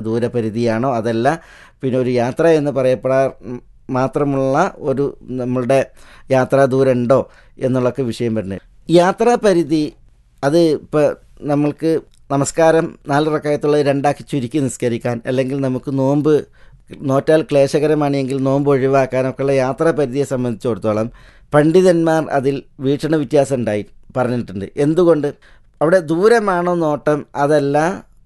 ദൂരപരിധിയാണോ അതല്ല പിന്നെ ഒരു യാത്ര എന്ന് പറയപ്പെടാൻ മാത്രമുള്ള ഒരു നമ്മളുടെ യാത്രാ ദൂരം ഉണ്ടോ എന്നുള്ളൊക്കെ വിഷയം വരുന്നത് യാത്രാ പരിധി അത് ഇപ്പോൾ നമ്മൾക്ക് നമസ്കാരം നാല് റക്കായത്തുള്ളത് രണ്ടാക്കി ചുരുക്കി നിസ്കരിക്കാൻ അല്ലെങ്കിൽ നമുക്ക് നോമ്പ് നോറ്റാൽ ക്ലേശകരമാണെങ്കിൽ നോമ്പ് ഒഴിവാക്കാനൊക്കെയുള്ള യാത്രാ പരിധിയെ സംബന്ധിച്ചിടത്തോളം പണ്ഡിതന്മാർ അതിൽ വീക്ഷണ വ്യത്യാസം ഉണ്ടായി പറഞ്ഞിട്ടുണ്ട് എന്തുകൊണ്ട് അവിടെ ദൂരമാണോ നോട്ടം അതല്ല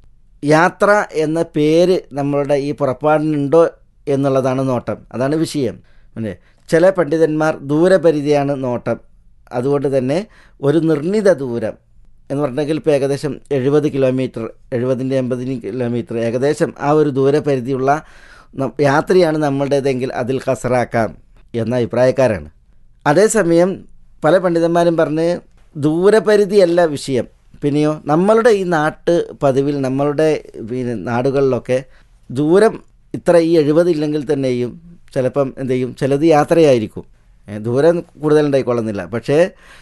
യാത്ര എന്ന പേര് നമ്മളുടെ ഈ പുറപ്പാടിനുണ്ടോ എന്നുള്ളതാണ് നോട്ടം അതാണ് വിഷയം പിന്നെ ചില പണ്ഡിതന്മാർ ദൂരപരിധിയാണ് നോട്ടം അതുകൊണ്ട് തന്നെ ഒരു നിർണിത ദൂരം എന്ന് പറഞ്ഞെങ്കിൽ ഇപ്പോൾ ഏകദേശം എഴുപത് കിലോമീറ്റർ എഴുപതിൻ്റെ എൺപതിന് കിലോമീറ്റർ ഏകദേശം ആ ഒരു ദൂരപരിധിയുള്ള ന- യാത്രയാണ് നമ്മളുടേതെങ്കിൽ അതിൽ കസറാക്കാം എന്ന അഭിപ്രായക്കാരാണ് അതേസമയം പല പണ്ഡിതന്മാരും പറഞ്ഞ് ദൂരപരിധിയല്ല വിഷയം പിന്നെയോ നമ്മളുടെ ഈ നാട്ട് പതിവിൽ നമ്മളുടെ പിന്നെ നാടുകളിലൊക്കെ ദൂരം ഇത്ര ഈ എഴുപതില്ലെങ്കിൽ തന്നെയും ചിലപ്പം എന്ത് ചെയ്യും ചിലത് യാത്രയായിരിക്കും ഏ, ദൂരം കൂടുതലുണ്ടായിക്കൊള്ളുന്നില്ല പക്ഷേ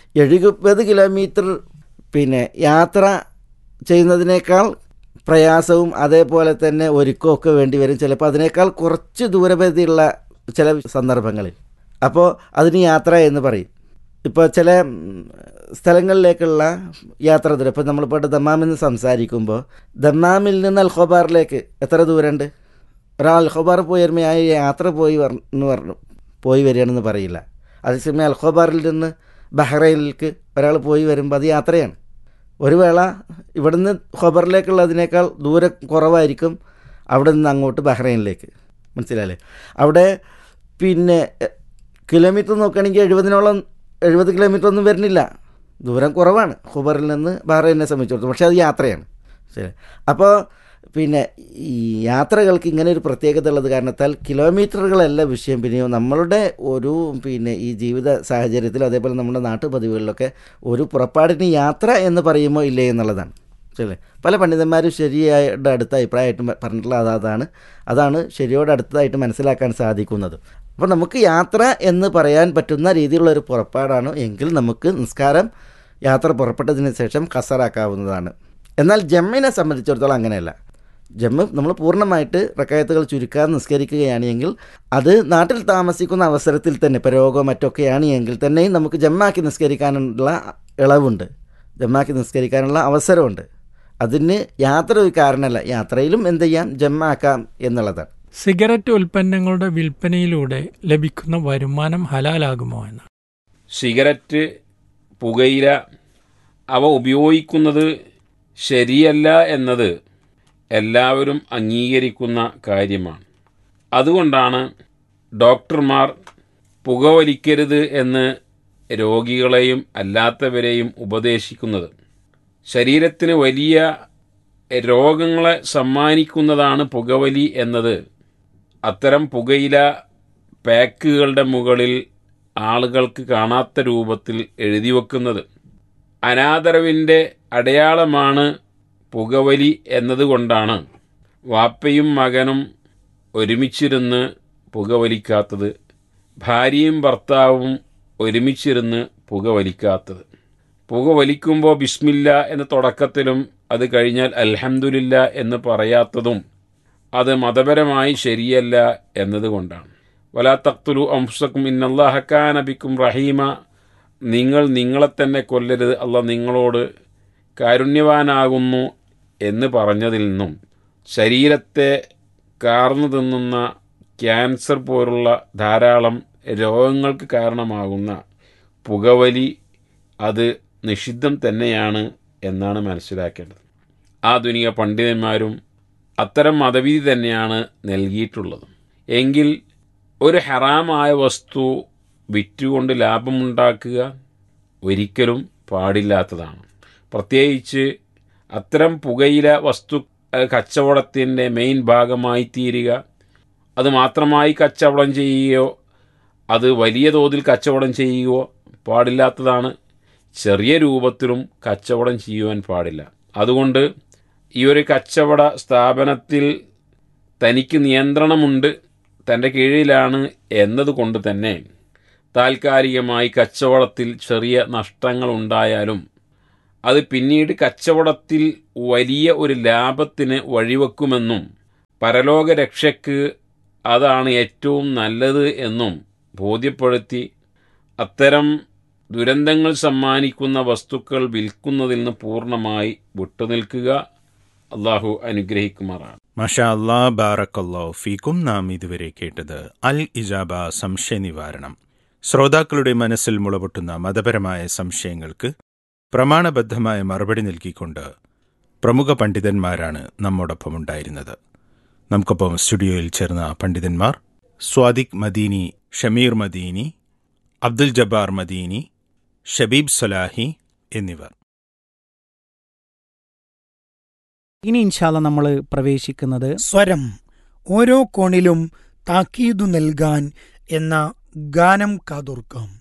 എഴുപത് കിലോമീറ്റർ പിന്നെ യാത്ര ചെയ്യുന്നതിനേക്കാൾ പ്രയാസവും അതേപോലെ തന്നെ ഒരുക്കമൊക്കെ വേണ്ടി വരും ചിലപ്പോൾ അതിനേക്കാൾ കുറച്ച് ദൂരപരിധിയുള്ള ചില സന്ദർഭങ്ങളിൽ അപ്പോൾ അതിന് യാത്ര എന്ന് പറയും ഇപ്പോൾ ചില ഉം, സ്ഥലങ്ങളിലേക്കുള്ള യാത്ര ദൂരം ഇപ്പോൾ നമ്മളിപ്പോൾ ദമ്മാമിൽ നിന്ന് സംസാരിക്കുമ്പോൾ ദമ്മാമിൽ നിന്ന് അൽഖോബാറിലേക്ക് എത്ര ദൂരമുണ്ട് ഒരാൾ അൽഖോബാർ പോയി വരുമ്പോൾ ആ യാത്ര പോയി വർ- എന്ന് പറഞ്ഞു പോയി വരികയാണെന്ന് പറയില്ല അതേസമയം അൽഖോബാറിൽ നിന്ന് ബഹ്റൈനിലേക്ക് ഒരാൾ പോയി വരുമ്പോൾ അത് യാത്രയാണ് ഒരു വേള ഇവിടുന്ന് ഖബറിലേക്കുള്ളതിനേക്കാൾ ദൂരം കുറവായിരിക്കും അവിടെ നിന്ന് അങ്ങോട്ട് ബഹ്റൈനിലേക്ക് മനസ്സിലായില്ലേ അവിടെ പിന്നെ എ, കിലോമീറ്റർ നോക്കുകയാണെങ്കിൽ എഴുപതിനോളം എഴുപത് കിലോമീറ്റർ ഒന്നും വരുന്നില്ല ദൂരം കുറവാണ് ഖുബറിൽ നിന്ന് ബഹ്റൈനെ സംബന്ധിച്ചിടത്തോളം പക്ഷേ അത് യാത്രയാണ് ശരി അപ്പോൾ പിന്നെ ഈ യാത്രകൾക്ക് ഇങ്ങനെ ഒരു പ്രത്യേകത ഉള്ളത് കാരണത്താൽ കിലോമീറ്ററുകളല്ല വിഷയം പിന്നെയോ നമ്മളുടെ ഒരു പിന്നെ ഈ ജീവിത സാഹചര്യത്തിൽ അതേപോലെ നമ്മുടെ നാട്ടുപതിവുകളിലൊക്കെ ഒരു പുറപ്പാടിന് യാത്ര എന്ന് പറയുമോ ഇല്ലേ എന്നുള്ളതാണ് ശരി പല പണ്ഡിതന്മാരും ശരിയായിട്ട് അടുത്ത അഭിപ്രായമായിട്ട് പ- പറഞ്ഞിട്ടുള്ള അത് അതാണ് അതാണ് ശരിയോട് അടുത്തതായിട്ട് മനസ്സിലാക്കാൻ സാധിക്കുന്നത് അപ്പോൾ നമുക്ക് യാത്ര എന്ന് പറയാൻ പറ്റുന്ന രീതിയിലുള്ള ഒരു പുറപ്പാടാണ് എങ്കിൽ നമുക്ക് നിസ്കാരം യാത്ര പുറപ്പെട്ടതിന് ശേഷം കസറാക്കാവുന്നതാണ് എന്നാൽ ജമ്മിനെ സംബന്ധിച്ചിടത്തോളം അങ്ങനെയല്ല ജമ്മ് നമ്മൾ പൂർണ്ണമായിട്ട് റക്കായത്തുകൾ ചുരുക്കാതെ നിസ്കരിക്കുകയാണ് എങ്കിൽ അത് നാട്ടിൽ താമസിക്കുന്ന അവസരത്തിൽ തന്നെ ഇപ്പോൾ രോഗമോ മറ്റൊക്കെയാണ് എങ്കിൽ തന്നെയും നമുക്ക് ജമ്മാക്കി നിസ്കരിക്കാനുള്ള ഇളവുണ്ട് ജമ്മാക്കി നിസ്കരിക്കാനുള്ള അവസരമുണ്ട് അതിന് യാത്ര ഒരു കാരണമല്ല യാത്രയിലും എന്ത് ചെയ്യാം ജമ്മാക്കാം എന്നുള്ളതാണ് സിഗരറ്റ് ഉൽപ്പന്നങ്ങളുടെ വിൽപ്പനയിലൂടെ ലഭിക്കുന്ന വരുമാനം ഹലാലാകുമോ എന്ന് സിഗരറ്റ് പുകയില അവ ഉപയോഗിക്കുന്നത് ശരിയല്ല എന്നത് എല്ലാവരും അംഗീകരിക്കുന്ന കാര്യമാണ് അതുകൊണ്ടാണ് ഡോക്ടർമാർ പുകവലിക്കരുത് എന്ന് രോഗികളെയും അല്ലാത്തവരെയും ഉപദേശിക്കുന്നത് ശരീരത്തിന് വലിയ രോഗങ്ങളെ സമ്മാനിക്കുന്നതാണ് പുകവലി എന്നത് അത്തരം പുകയില പാക്കുകളുടെ മുകളിൽ ആളുകൾക്ക് കാണാത്ത രൂപത്തിൽ എഴുതി വെക്കുന്നത് അനാദരവിൻ്റെ അടയാളമാണ് പുകവലി എന്നതുകൊണ്ടാണ് വാപ്പയും മകനും ഒരുമിച്ചിരുന്ന് പുകവലിക്കാത്തത് ഭാര്യയും ഭർത്താവും ഒരുമിച്ചിരുന്ന് പുകവലിക്കാത്തത് പുകവലിക്കുമ്പോൾ ബിസ്മില്ല എന്ന തുടക്കത്തിലും അത് കഴിഞ്ഞാൽ അൽഹംദുലില്ല എന്ന് പറയാത്തതും അത് മതപരമായി ശരിയല്ല എന്നതുകൊണ്ടാണ് വലാ തക്തുലു അംസക്കും ഇന്നല്ലാഹക്കാനബിക്കും റഹീമ നിങ്ങൾ നിങ്ങളെ തന്നെ കൊല്ലരുത് അല്ല നിങ്ങളോട് കാരുണ്യവാനാകുന്നു എന്ന് പറഞ്ഞതിൽ നിന്നും ശരീരത്തെ കാർന്നു തിന്നുന്ന ക്യാൻസർ പോലുള്ള ധാരാളം രോഗങ്ങൾക്ക് കാരണമാകുന്ന പുകവലി അത് നിഷിദ്ധം തന്നെയാണ് എന്നാണ് മനസ്സിലാക്കേണ്ടത് ആധുനിക പണ്ഡിതന്മാരും അത്തരം മതവിധി തന്നെയാണ് നൽകിയിട്ടുള്ളത് എങ്കിൽ ഒരു ഹറാമായ വസ്തു വിറ്റുകൊണ്ട് ലാഭമുണ്ടാക്കുക ഒരിക്കലും പാടില്ലാത്തതാണ് പ്രത്യേകിച്ച് അത്തരം പുകയില വസ്തു ഏഹ്, കച്ചവടത്തിൻ്റെ മെയിൻ ഭാഗമായി തീരുക അത് മാത്രമായി കച്ചവടം ചെയ്യുകയോ അത് വലിയ തോതിൽ കച്ചവടം ചെയ്യുകയോ പാടില്ലാത്തതാണ് ചെറിയ രൂപത്തിലും കച്ചവടം ചെയ്യുവാൻ പാടില്ല അതുകൊണ്ട് ഈ ഒരു കച്ചവട സ്ഥാപനത്തിൽ തനിക്ക് നിയന്ത്രണമുണ്ട് തൻ്റെ കീഴിലാണ് എന്നതുകൊണ്ട് തന്നെ താൽക്കാലികമായി കച്ചവടത്തിൽ ചെറിയ നഷ്ടങ്ങൾ ഉണ്ടായാലും അത് പിന്നീട് കച്ചവടത്തിൽ വലിയ ഒരു ലാഭത്തിന് വഴിവെക്കുമെന്നും പരലോക രക്ഷയ്ക്ക് അതാണ് ഏറ്റവും നല്ലത് എന്നും ബോധ്യപ്പെടുത്തി അത്തരം ദുരന്തങ്ങൾ സമ്മാനിക്കുന്ന വസ്തുക്കൾ വിൽക്കുന്നതിൽ നിന്ന് പൂർണ്ണമായി വിട്ടുനിൽക്കുക അള്ളാഹു അനുഗ്രഹിക്കുമാറാണ് മഷാ അല്ലാ ബാറക്കല്ലോ ഫീക്കും നാം ഇതുവരെ കേട്ടത് അൽ ഇജാബ സംശയ നിവാരണം ശ്രോതാക്കളുടെ മനസ്സിൽ മുളപൊട്ടുന്ന മതപരമായ സംശയങ്ങൾക്ക് പ്രമാണബദ്ധമായ മറുപടി നൽകിക്കൊണ്ട് പ്രമുഖ പണ്ഡിതന്മാരാണ് നമ്മോടൊപ്പം ഉണ്ടായിരുന്നത് നമുക്കൊപ്പം സ്റ്റുഡിയോയിൽ ചേർന്ന പണ്ഡിതന്മാർ സ്വാദിഖ് മദീനി ഷമീർ മദീനി അബ്ദുൽ ജബ്ബാർ മദീനി ഷബീബ് സലാഹി എന്നിവർ ഇനി ഇൻഷാല്ല നമ്മൾ പ്രവേശിക്കുന്നത് സ്വരം ഓരോ കോണിലും താക്കീതു നൽകാൻ എന്ന ഗാനം കാതോർക്കാം